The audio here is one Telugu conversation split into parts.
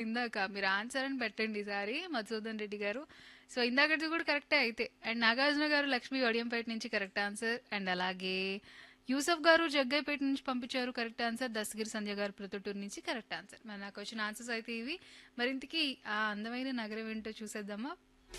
ఇందాక మీరు ఆన్సర్ అని పెట్టండి ఈసారి మధుసూదన్ రెడ్డి గారు సో ఇందాకటి కూడా కరెక్టే అయితే అండ్ నాగార్జున గారు లక్ష్మీ వడియంపేట నుంచి కరెక్ట్ ఆన్సర్ అండ్ అలాగే యూసఫ్ గారు జగ్గైపేట నుంచి పంపించారు కరెక్ట్ ఆన్సర్ దస్తగిరి సంధ్య గారు ప్రొద్దుటూరు నుంచి కరెక్ట్ ఆన్సర్ మరి నాకు వచ్చిన ఆన్సర్స్ అయితే ఇవి మరి ఇంతకీ ఆ అందమైన నగరం ఏంటో చూసేద్దామా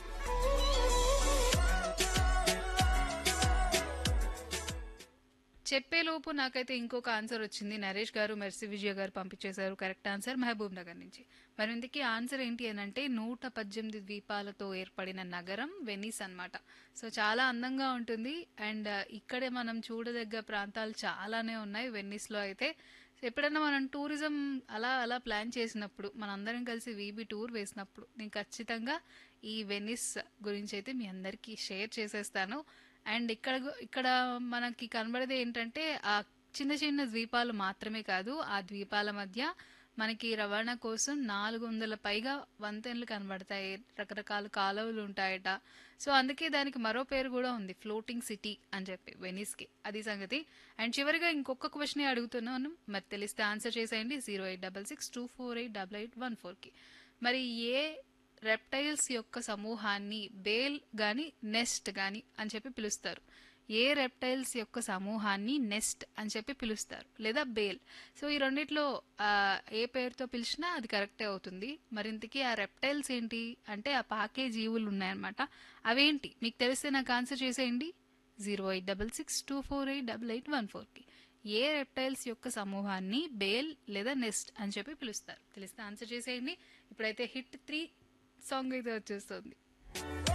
చెప్పేలోపు నాకైతే ఇంకొక ఆన్సర్ వచ్చింది నరేష్ గారు మెర్సి విజయ గారు పంపించేశారు కరెక్ట్ ఆన్సర్ మహబూబ్ నగర్ నుంచి మరి ఇందుకీ ఆన్సర్ ఏంటి అని అంటే నూట పద్దెనిమిది ద్వీపాలతో ఏర్పడిన నగరం వెనిస్ అన్నమాట సో చాలా అందంగా ఉంటుంది అండ్ ఇక్కడే మనం చూడదగ్గ ప్రాంతాలు చాలానే ఉన్నాయి వెన్నిస్లో అయితే ఎప్పుడైనా మనం టూరిజం అలా అలా ప్లాన్ చేసినప్పుడు మనందరం కలిసి వీబీ టూర్ వేసినప్పుడు నేను ఖచ్చితంగా ఈ వెనిస్ గురించి అయితే మీ అందరికీ షేర్ చేసేస్తాను అండ్ ఇక్కడ గు- ఇక్కడ మనకి కనబడేది ఏంటంటే ఆ చిన్న చిన్న ద్వీపాలు మాత్రమే కాదు ఆ ద్వీపాల మధ్య మనకి రవాణా కోసం నాలుగు వందల పైగా వంతెనలు కనబడతాయి రకరకాల కాలువలు ఉంటాయట సో అందుకే దానికి మరో పేరు కూడా ఉంది ఫ్లోటింగ్ సిటీ అని చెప్పి వెనిస్కి అది సంగతి అండ్ చివరిగా ఇంకొక క్వశ్చన్ అడుగుతున్నాను మరి తెలిస్తే ఆన్సర్ చేసేయండి zero eight double six two four eight double eight one ఫోర్కి మరి ఏ రెప్టైల్స్ యొక్క సమూహాన్ని బేల్ గాని నెస్ట్ గాని అని చెప్పి పిలుస్తారు ఏ రెప్టైల్స్ యొక్క సమూహాన్ని నెస్ట్ అని చెప్పి పిలుస్తారు లేదా బేల్ సో ఈ రెండిట్లో ఆ, ఏ పేరుతో పిలిచినా అది కరెక్టే అవుతుంది మరింతకి ఆ రెప్టైల్స్ ఏంటి అంటే ఆ పాకే జీవులు ఉన్నాయన్నమాట అవేంటి మీకు తెలిస్తే నాకు ఆన్సర్ చేసేయండి zero eight double six two four eight double eight one ఫోర్కి ఏ రెప్టైల్స్ యొక్క సమూహాన్ని బేల్ లేదా నెస్ట్ అని చెప్పి పిలుస్తారు తెలిస్తే ఆన్సర్ చేసేయండి ఇప్పుడైతే హిట్ త్రీ సాంగ్ అయితే వచ్చేస్తుంది